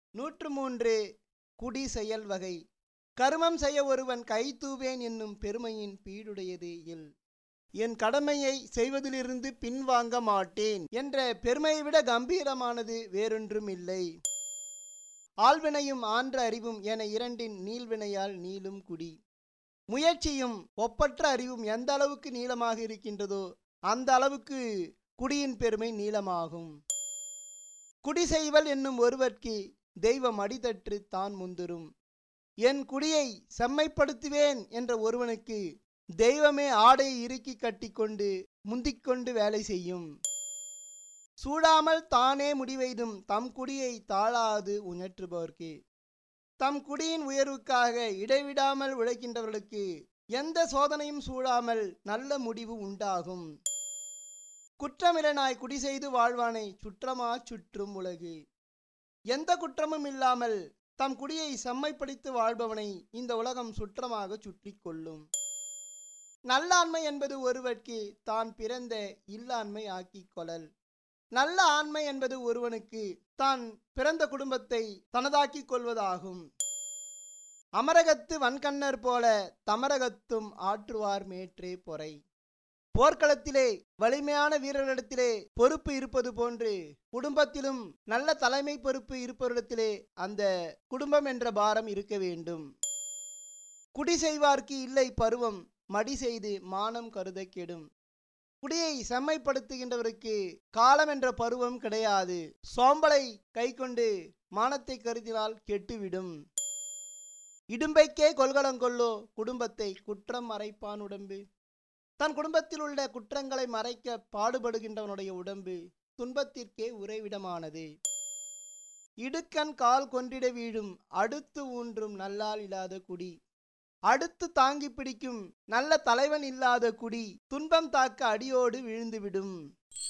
நூற்று மூன்று குடி செயல் வகை கருமம் செய்ய ஒருவன் கை தூவேன் என்னும் பெருமையின் பீடுடையது இல் என் கடமையை செய்வதிலிருந்து பின்வாங்க மாட்டேன் என்ற பெருமையை விட கம்பீரமானது வேறொன்றும் இல்லை ஆள்வினையும் ஆன்ற அறிவும் என இரண்டின் நீள்வினையால் நீளும் குடி முயற்சியும் ஒப்பற்ற அறிவும் எந்த அளவுக்கு நீளமாக இருக்கின்றதோ அந்த அளவுக்கு குடியின் பெருமை நீளமாகும் குடி செய்வல் என்னும் ஒருவர்க்கு தெய்வம் அடிதற்று தான் முந்துரும் என் குடியை செம்மைப்படுத்துவேன் என்ற ஒருவனுக்கு தெய்வமே ஆடையை இறுக்கி கட்டிக்கொண்டு முந்திக்கொண்டு வேலை செய்யும் சூடாமல் தானே முடிவெய்தும் தம் குடியை தாழாது உணற்றுபவர்க்கு தம் குடியின் உயர்வுக்காக இடைவிடாமல் உழைக்கின்றவர்களுக்கு எந்த சோதனையும் சூடாமல் நல்ல முடிவு உண்டாகும் குற்றமிலனாய் குடி செய்து வாழ்வானை சுற்றமா சுற்றும் உலகு எந்த குற்றமும் இல்லாமல் தம் குடியை செம்மைப்படுத்தி வாழ்பவனை இந்த உலகம் சுற்றமாக சுற்றி கொள்ளும் நல்லாண்மை என்பது ஒருவர்க்கு தான் பிறந்த இல்லாண்மை ஆக்கிக் கொள்ளல் நல்ல ஆண்மை என்பது ஒருவனுக்கு தான் பிறந்த குடும்பத்தை தனதாக்கிக் கொள்வதாகும் அமரகத்து வன்கண்ணர் போல தமரகத்தும் ஆற்றுவார் மேற்றே பொறை போர்க்களத்திலே வலிமையான வீரர்களிடத்திலே பொறுப்பு இருப்பது போன்று குடும்பத்திலும் நல்ல தலைமை பொறுப்பு இருப்பவரிடத்திலே அந்த குடும்பம் என்ற பாரம் இருக்க வேண்டும் குடி செய்வார்க்கு இல்லை பருவம் மடி செய்து மானம் கருத கெடும் குடியை செம்மைப்படுத்துகின்றவருக்கு காலம் என்ற பருவம் கிடையாது சோம்பலை கைக்கொண்டு மானத்தை கருதினால் கெட்டுவிடும் இடும்பைக்கே கொள்கலங்கொள்ளோ குடும்பத்தை குற்றம் மறைப்பான் உடம்பு தன் குடும்பத்தில் உள்ள குற்றங்களை மறைக்க பாடுபடுகின்றவனுடைய உடம்பு துன்பத்திற்கே உறைவிடமானது இடுக்கண் கால் கொன்றிட வீழும் அடுத்து ஊன்றும் நல்லால் இல்லாத குடி அடுத்து தாங்கி பிடிக்கும் நல்ல தலைவன் இல்லாத குடி துன்பம் தாக்க அடியோடு விழுந்துவிடும்